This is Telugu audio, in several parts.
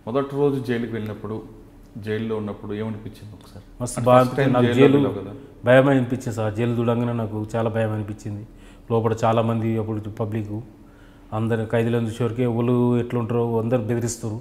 మొదటి రోజు జైలుకి వెళ్ళినప్పుడు జైల్లో ఉన్నప్పుడు ఏమనిపించింది ఒకసారి మస్తు అంటే బాగా first time అనిపించింది. నాకు జైల్లో జైలు వెళ్ళావు కదా భయం అనిపించింది సార్ జైలు చూడంగానే నాకు చాలా భయం అనిపించింది లోపల చాలామంది అప్పుడు పబ్లిక్ అందరు ఖైదీలను చూసేవరకు ఎవరు ఎట్లుంటారో అందరు బెదిరిస్తారు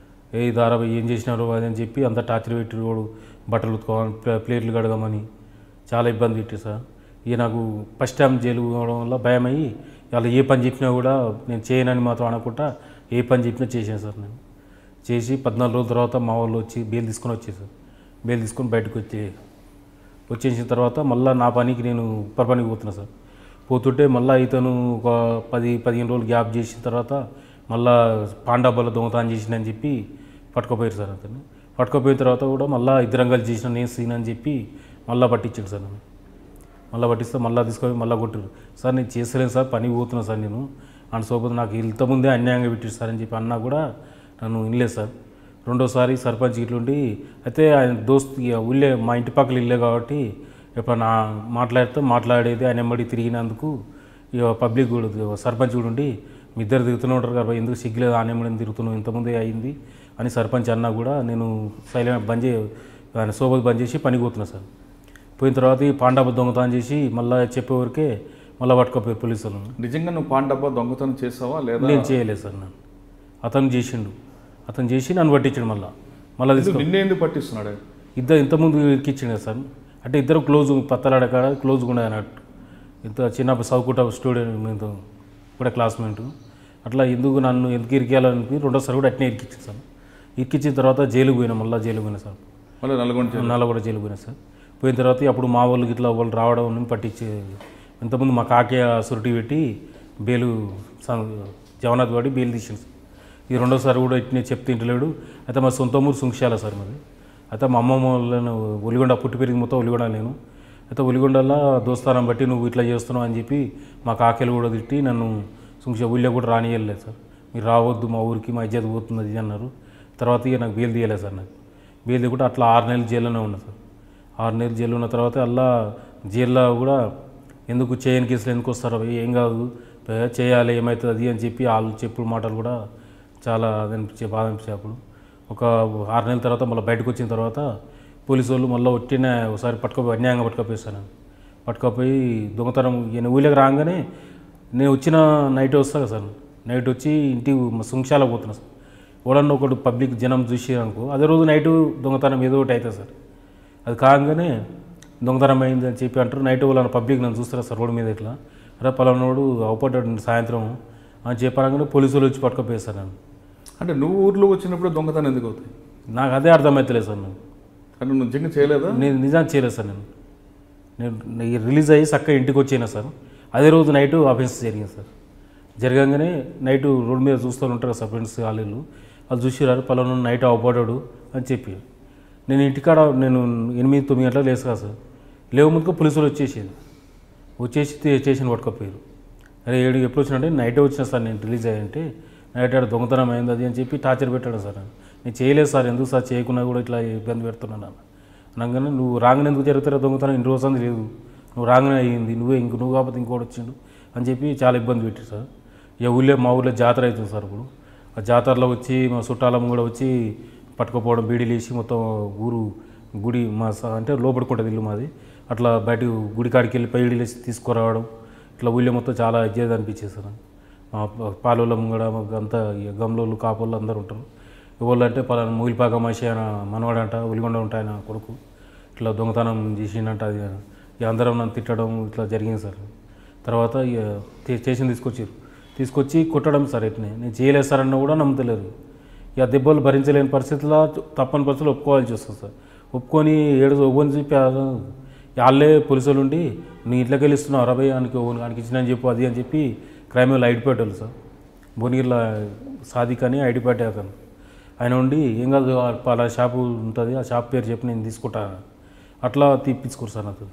ఏ దారా ఏం చేసినారో అది అని చెప్పి అంత టార్చర్ పెట్టి వాడు బట్టలు ఉతుకోవాలి ప్లే- ప్లేట్లు కడగమని చాలా ఇబ్బంది పెట్టి సార్ ఇక నాకు ఫస్ట్ టైం జైలు పోవడం వల్ల భయం అయ్యి వాళ్ళు ఏ పని చెప్పినా కూడా నేను చేయనని మాత్రం అనకుండా ఏ పని చెప్పినా చేశాను సార్ నేను చేసి పద్నాలుగు రోజుల తర్వాత మా వాళ్ళు వచ్చి బెయిల్ తీసుకొని వచ్చేసారు బెయిల్ తీసుకొని బయటకు వచ్చే వచ్చేసిన తర్వాత మళ్ళీ నా పనికి నేను ఉప్పర్ పనికి పోతున్నా సార్ పోతుంటే మళ్ళీ ఇతను ఒక పది పదిహేను రోజులు గ్యాప్ చేసిన తర్వాత మళ్ళా పాండాబాలో దొంగతనం చేసిందని చెప్పి పట్టుకోపోయారు సార్ అతన్ని పట్టుకోపోయిన తర్వాత కూడా మళ్ళీ ఇద్దరం కలిసి చేసిన నేను సీన్ అని చెప్పి మళ్ళీ పట్టించాడు సార్ నన్ను మళ్ళీ పట్టిస్తే మళ్ళీ తీసుకొని మళ్ళీ కొట్టారు సార్ నేను చేస్తలేను సార్ పనికి పోతున్నా సార్ నేను అండ్ సోపతి నాకు ఇంతకుముందే అన్యాయంగా పెట్టారు సార్ అని చెప్పి అన్నా కూడా నన్ను వినలేదు సార్ రెండోసారి సర్పంచ్ ఇట్లుండి అయితే ఆయన దోస్త్ ఇక ఊళ్ళే మా ఇంటి పక్కల ఇల్లే కాబట్టి ఎప్పుడన్నా మాట్లాడితే మాట్లాడేది ఆయన ఎమ్మడి తిరిగినందుకు ఇక పబ్లిక్ కూడా సర్పంచ్ కూడా ఉండి మీ ఇద్దరు తిరుగుతూనే ఉంటారు కదా ఎందుకు సిగ్గులేదు ఆయన ఎమ్మడి తిరుగుతున్నావు ఇంతకుముందే అయింది అని సర్పంచ్ అన్నా కూడా నేను సైలెంట్ బంద్ చే ఆయన సోబత్ బంద్ చేసి పనికి పోతున్నా సార్ పోయిన తర్వాత ఈ పాండాబ దొంగతనం చేసి మళ్ళీ చెప్పేవరకే మళ్ళీ పట్టుకోపోయారు పోలీసులు నిజంగా నువ్వు పాన్ డబ్బా దొంగతనం చేసావా లేదా నేను చేయలేదు సార్ నన్ను అతను చేసిండు అతను చేసి నన్ను పట్టించాడు మళ్ళీ మళ్ళీ ఎందుకు తీసుకో నిన్నే ఎందుకు పట్టిస్తున్నాడు ఇద్దరు ఇంతకుముందు ఇరికిచ్చిండు కదా సార్ అంటే ఇద్దరు క్లోజ్ పత్తలాడ కాడ క్లోజ్గా ఉండదు అన్నట్టు ఇంత చిన్న చదువుకుంటా స్టూడెంట్ మీతో కూడా క్లాస్మేట్ అట్లా ఎందుకు నన్ను ఎందుకు ఇరికేయాలని రెండోసారి కూడా అట్నే ఇరికిచ్చింది సార్ ఇరికిచ్చిన తర్వాత జైలుకు పోయినా మళ్ళీ జైలుకు పోయినా సార్ మళ్ళీ నల్గొండ జైలు. నల్లగొండ జైలుకు పోయినా సార్ పోయిన తర్వాత అప్పుడు మా వాళ్ళకి ఇట్లా వాళ్ళు రావడం పట్టించి ఇంతకుముందు మా కాకే సురుటి పెట్టి బేలు సం- జగన్నాథ్ వాడి బేలు తీసింది సార్ ఈ రెండోసారి కూడా ఇట్నే చెప్తే ఇంటలేడు అయితే మా సొంత ఊరు సుంక్షాల సార్ మరి అయితే మా అమ్మమ్మ వాళ్ళను ఒలిగొండ పుట్టి పెరిగి మొత్తం ఒలిగొండ నేను అయితే ఒలిగొండలో దోస్తానం బట్టి నువ్వు ఇట్లా చేస్తున్నావు అని చెప్పి మా కాకేలు కూడా తిట్టి నన్ను సుంక్ష ఊళ్ళో కూడా రానియలేదు సార్ మీరు రావద్దు మా ఊరికి మా ఇజ్జత్ పోతుంది అది అన్నారు తర్వాత ఇక నాకు బెయిల్ తీయలేదు సార్ నాకు బెయిల్ కూడా అట్లా ఆరు నెలలు జైల్లోనే ఉన్నా సార్ ఆరు నెలలు జైలు ఉన్న తర్వాత అలా జైల్లో కూడా ఎందుకు చేయని కేసులు ఎందుకు వస్తారు అవి ఏం కాదు ఏ, చేయాలి ఏమవుతుంది అది అని చెప్పి వాళ్ళు చెప్పుడు మాటలు కూడా చాలా అది అనిపించే బాధ అనిపించే అప్పుడు ఒక ఆరు నెలల తర్వాత మళ్ళీ బయటకు వచ్చిన తర్వాత పోలీసు వాళ్ళు మళ్ళీ ఒట్టిన ఒకసారి పట్టుకోపోయి అన్యాయంగా పట్టుకోపోయిస్తాను పట్టుకోపోయి దొంగతనం ఈయన ఊళ్ళకి రాగానే నేను వచ్చిన నైట్ వస్తా కదా సార్ నైట్ వచ్చి ఇంటి సుంక్షాలకు పోతున్నా సార్ ఎవడన్నా ఒకటి పబ్లిక్ జనం చూసి అనుకో అదే రోజు నైట్ దొంగతనం ఏదో ఒకటి అవుతుంది సార్ అది కాగానే దొంగతనం అయింది అని చెప్పి అంటారు నైట్ వాళ్ళని పబ్లిక్ నన్ను చూస్తారా సార్ రోడ్డు మీద ఇట్లా అరే పలానాడు అవపడ్డాడు సాయంత్రం అని చెప్పనగానే పోలీసులు వచ్చి పట్టుకపోయేస్తారు నన్ను అంటే నువ్వు ఊర్లో వచ్చినప్పుడు దొంగతనం ఎందుకు అవుతాయి నాకు అదే అర్థమవుతలేదు సార్ నాకు అంటే నువ్వు నిజంగా చేయలేదా నేను నిజాన్ని చేయలేదు సార్ నేను నేను నేను రిలీజ్ అయ్యి చక్కగా ఇంటికి వచ్చేనా సార్ అదే రోజు నైట్ ఆఫీస్ జరిగింది సార్ జరగంగానే నైట్ రోడ్డు మీద చూస్తూ ఉంటారు సార్ ఫ్రెండ్స్ వాళ్ళు వాళ్ళు చూసిరారు పలానా నైట్ అవపడ్డాడు అని చెప్పి నేను ఇంటికాడ నేను ఎనిమిది తొమ్మిది గంటలకు లేసు కదా సార్ లేవు ముందుకు పోలీసులు వచ్చేసేది వచ్చేసి తే- స్టేషన్ పట్టుకపోయారు అరే ఏడు ఎప్పుడు వచ్చినంటే నైటే వచ్చిన సార్ నేను రిలీజ్ అయ్యంటే నైట్ ఆడ దొంగతనం అయింది అది అని చెప్పి టార్చర్ పెట్టాడు సార్ నన్ను. నేను చేయలేదు సార్ ఎందుకు సార్ చేయకుండా కూడా ఇట్లా ఇబ్బంది పెడుతున్నాను అన్న అనగానే నువ్వు రాగానే ఎందుకు జరుగుతారో దొంగతనం ఇన్ని రోజులు లేదు నువ్వు రాగానే అయ్యింది నువ్వే ఇంక నువ్వు కాకపోతే ఇంకోటి వచ్చిండు అని చెప్పి చాలా ఇబ్బంది పెట్టారు సార్ ఇక ఊళ్ళో మా ఊళ్ళో జాతర అవుతుంది సార్ ఇప్పుడు ఆ జాతరలో వచ్చి మా చుట్టాలమ్మ కూడా వచ్చి పట్టుకుపోవడం బీడీలు వేసి మొత్తం ఊరు గుడి మా స- అంటే లోపడుకుంటుంది ఇల్లు మాది అట్లా బయట గుడి కాడికి వెళ్ళి పైడీలు వేసి తీసుకురావడం ఇట్లా ఊళ్ళో మొత్తం చాలా ఇజ్జేది అనిపించేది సార్ మా ప- పాలోళ్ళం కూడా మాకు అంతా ఇక గమ్లోళ్ళు కాపోళ్ళు అందరూ ఉంటారు ఎవరు అంటే పలానా మూగిలిపాక మనిషి ఆయన మనవాడంట ఉలిగొండ ఉంటాయి ఆయన కొడుకు ఇట్లా దొంగతనం చేసిండంట అది ఇక అందరం నన్ను తిట్టడం ఇట్లా జరిగింది సార్ తర్వాత ఇక తే- స్టేషన్ తీసుకొచ్చారు తీసుకొచ్చి కొట్టడం సార్ ఇట్నే నేను చేయలేదు సార్ అన్న కూడా నమ్మతలేరు ఇక దెబ్బలు భరించలేని పరిస్థితుల్లో తప్పని పరిస్థితులు ఒప్పుకోవాల్సి వస్తుంది సార్ ఒప్పుకొని ఏడు ఒవ్వని చెప్పి ఆ- వాళ్ళే పోలీసులు ఉండి నీ ఇంట్లోకి వెళ్ళి ఇస్తున్నావు అరవై ఆయనకి ఆయనకి ఇచ్చిన అని చెప్పు అది అని చెప్పి క్రైమ్ వాళ్ళు ఐడి పెట్టాలి సార్ భువనగిరిలో సాదిక్ అని ఐడి పెట్టే అతను ఆయన ఉండి ఏం కాదు ఆ పలా షాపు ఉంటుంది ఆ షాప్ పేరు చెప్పి నేను తీసుకుంటాను అట్లా తీపించుకోరు సార్ నాకు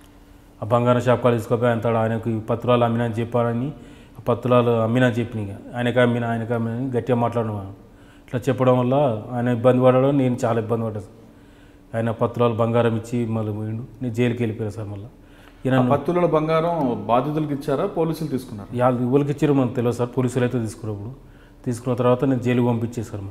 ఆ బంగారం షాప్ కాడ తీసుకుపోయి ఆయన తాడు ఆయనకు ఈ పత్రాలు అమ్మినా అని చెప్పారని ఆ పత్రాలు అమ్మినా అని చెప్పిన ఇక ఆయనకి అమ్మినా ఆయనకి అమ్మినా అని గట్టిగా మాట్లాడడం ఇట్లా చెప్పడం వల్ల ఆయన ఇబ్బంది పడడం నేను చాలా ఇబ్బంది పడ్డాను సార్. ఆయన పత్రాలు బంగారం ఇచ్చి మళ్ళీ పోయిండు నేను జైలుకి వెళ్ళిపోయాను సార్ మళ్ళీ ఈయన ఆ పత్తుల బంగారం బాధితులకు ఇచ్చారా పోలీసులు తీసుకున్నారు వాళ్ళు ఇవ్వలకి ఇచ్చారు మనకు తెలియదు సార్ పోలీసులు అయితే తీసుకున్నప్పుడు తీసుకున్న తర్వాత నేను జైలుకి పంపించేశారు మనం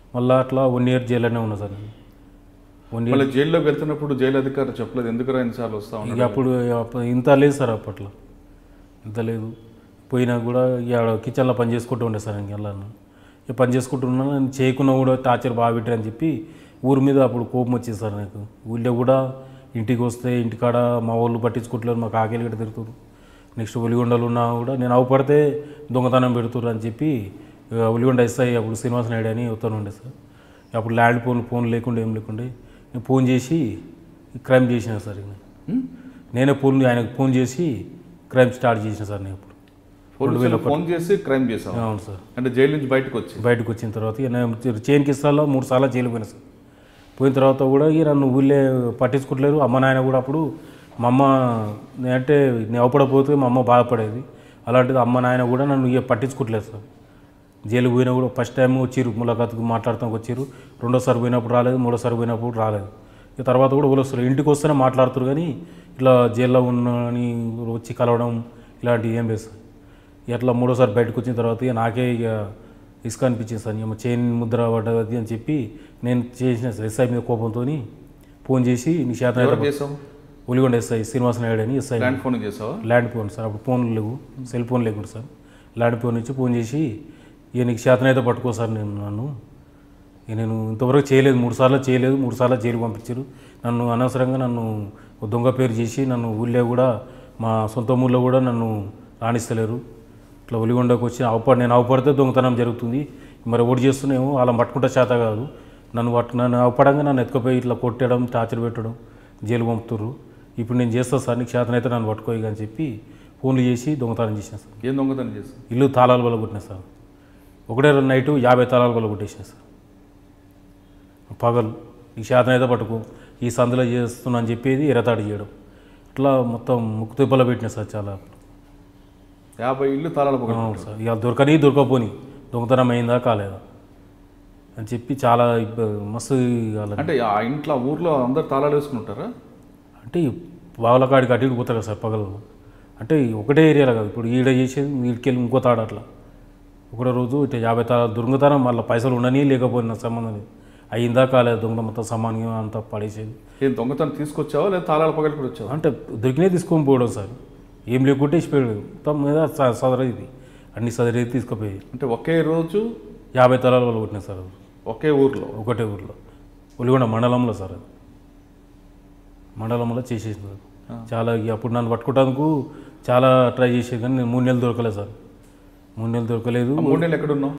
మళ్ళీ అట్లా వన్ ఇయర్ జైల్లోనే ఉన్నా సార్ నేను వన్ ఇయర్ మళ్ళీ జైల్లోకి వెళ్తున్నప్పుడు జైలు అధికారులు చెప్పలేదు ఎందుకు ఎన్నిసార్లు వస్తా ఇక ఉన్నాడు అప్పుడు అప్పుడు ఇంత లేదు సార్ అప్పట్లో ఇంత లేదు పోయినా కూడా ఇక కిచెన్లో పని చేసుకుంటూ ఉండే సార్ ఇంక వెళ్ళాను ఇక పని చేసుకుంటున్నా నేను చేయకున్నా కూడా టార్చర్ బాగా పెట్టారని చెప్పి ఊరి మీద అప్పుడు కోపం వచ్చింది సార్ నాకు ఊళ్ళో కూడా ఇంటికి వస్తే ఇంటికాడ మా వాళ్ళు పట్టించుకోవట్లేదు మాకు ఆకలి గట్ట తిరుగుతారు నెక్స్ట్ ఉలిగొండలు ఉన్నా కూడా నేను అవపడితే దొంగతనం పెడుతురు అని చెప్పి ఇక ఉలిగొండ ఎస్ఐ అప్పుడు శ్రీనివాస నాయుడు అని వస్తాను ఉండే సార్ అప్పుడు ల్యాండ్ ఫోన్ ఫోన్ లేకుండా ఏం లేకుండే నేను ఫోన్ చేసి క్రైమ్ చేసిన సార్ ఇక. హ్మ్? నేనే ఫోన్ ఆయనకు ఫోన్ చేసి క్రైమ్ స్టార్ట్ చేసిన సార్ నేను ఇప్పుడు పోలీసులు ఫోన్ చేసి క్రైమ్ చేసాం అవును సార్ అంటే జైలు నుంచి బయటకు వచ్చి బయటకు వచ్చిన తర్వాత ఇక నేను చైన్ కిస్తాల్లో మూడు సార్లు జైలు పోయినా సార్ పోయిన తర్వాత కూడా ఇక నన్ను ఊళ్ళే పట్టించుకోవట్లేరు అమ్మ నాయన కూడా అప్పుడు మా అమ్మ నే- అంటే నేను అవపడపోతే మా అమ్మ బాధపడేది అలాంటిది అమ్మ నాయన కూడా నన్ను ఇక పట్టించుకోవట్లేదు సార్ జైలు పోయినా కూడా ఫస్ట్ టైం వచ్చిర్రు ములాఖాత్కు మాట్లాడతానికి వచ్చిర్రు రెండోసారి పోయినప్పుడు రాలేదు మూడోసారి పోయినప్పుడు రాలేదు ఇక తర్వాత కూడా వాళ్ళు వస్తారు ఇంటికి వస్తేనే మాట్లాడుతారు కానీ ఇట్లా జైల్లో ఉన్నని వచ్చి కలవడం ఇలాంటివి ఏం లేదు సార్ ఎట్లా మూడోసారి బయటకు వచ్చిన తర్వాత ఇక నాకే ఇక ఇసుక అనిపించింది సార్ ఏమో చైన్ ముద్ర పడ్డది అని చెప్పి నేను చేసిన సార్ ఎస్ఐ మీద కోపంతో ఫోన్ చేసి నీ శాతం ఎవరు చేసావు ఒలిగొండ ఎస్ఐ శ్రీనివాస నాయుడు అని ఎస్ఐ ల్యాండ్ ఫోన్ చేసావా ల్యాండ్ ఫోన్ సార్ అప్పుడు ఫోన్లు లేవు సెల్ ఫోన్ లేకుండా సార్ ల్యాండ్ ఫోన్ నుంచి ఫోన్ చేసి ఇక నీకు శాతనైతే పట్టుకో సార్ నేను నన్ను ఇక నేను ఇంతవరకు చేయలేదు మూడు సార్లు చేయలేదు మూడు సార్లు జైలు పంపించారు నన్ను అనవసరంగా నన్ను ఒక దొంగ పేరు చేసి నన్ను ఊళ్ళో కూడా మా సొంత ఊళ్ళో కూడా నన్ను రాణిస్తలేరు ఇట్లా ఒలిగొండకు వచ్చి అవపడ నేను అవపడితే దొంగతనం జరుగుతుంది మరి ఓడి చేస్తున్నామో అలా పట్టుకుంటే చేత కాదు నన్ను పట్టు నన్ను అవపడంగా నన్ను ఎత్తుకుపోయి ఇట్లా కొట్టడం టార్చర్ పెట్టడం జైలు పంపుతుర్రు ఇప్పుడు నేను చేస్తాను సార్ నీకు చేతనైతే నన్ను పట్టుకోయి అని చెప్పి ఫోన్లు చేసి దొంగతనం చేసిన సార్ ఏం దొంగతనం చేసావు ఇల్లు తాళాలు వల్ల కొట్టిన సార్ ఒకటే రోజు నైటు యాభై తాళాలు వల్ల కొట్టేసిన సార్ పగలు ఈ శాతం అయితే పట్టుకో ఈ సందులో చేస్తున్నా అని చెప్పేది ఎరతాడు చేయడం ఇట్లా మొత్తం ముక్కు తిప్పలో పెట్టిన సార్ చాలా యాభై ఇల్లు తాళాలు పగలు అవును సార్ ఇక దొరకని దొరకపోని దొంగతనం అయిందా కాలేదా అని చెప్పి చాలా ఇబ్బ- మస్తు వాళ్ళని అంటే ఆ ఇంట్లో ఆ ఊర్లో అందరు తాళాలు వేసుకుంటారా అంటే బావుల కాడికి అటు ఇటు పోతారు కదా సార్ పగలు అంటే ఒకటే ఏరియాలో కాదు ఇప్పుడు ఈడ చేసేది వీడికెళ్ళి ఇంకో తాడు అట్లా ఒకటో రోజు ఇట్లా యాభై తాళాలు దొంగతనం మళ్ళీ పైసలు ఉండని లేకపోయినా సంబంధం లేదు అయిందా కాలేదు దొంగ మొత్తం సమానంగా అంతా పడేసేది ఏం దొంగతనం తీసుకొచ్చావా లేదా తాళాలు పగలు కూడా వచ్చావా అంటే దొరికినే తీసుకొని పోవడం సార్ ఏం లేకుంటే ఇచ్చిపోయాడు మొత్తం మీద స- సదర ఇది అన్ని సదరి తీసుకుపోయి అంటే ఒకే రోజు యాభై తరాల వాళ్ళు కొట్టినా సార్ అది. ఒకే ఊర్లో ఒకటే ఊర్లో ఒలిగొండ మండలంలో సార్ అది మండలంలో చేసేసింది అది. చాలా ఇక అప్పుడు నన్ను పట్టుకోవడానికి చాలా ట్రై చేసేది కానీ నేను మూడు నెలలు దొరకలేదు సార్ మూడు నెలలు దొరకలేదు ఆ మూడు నెలలు ఎక్కడున్నావు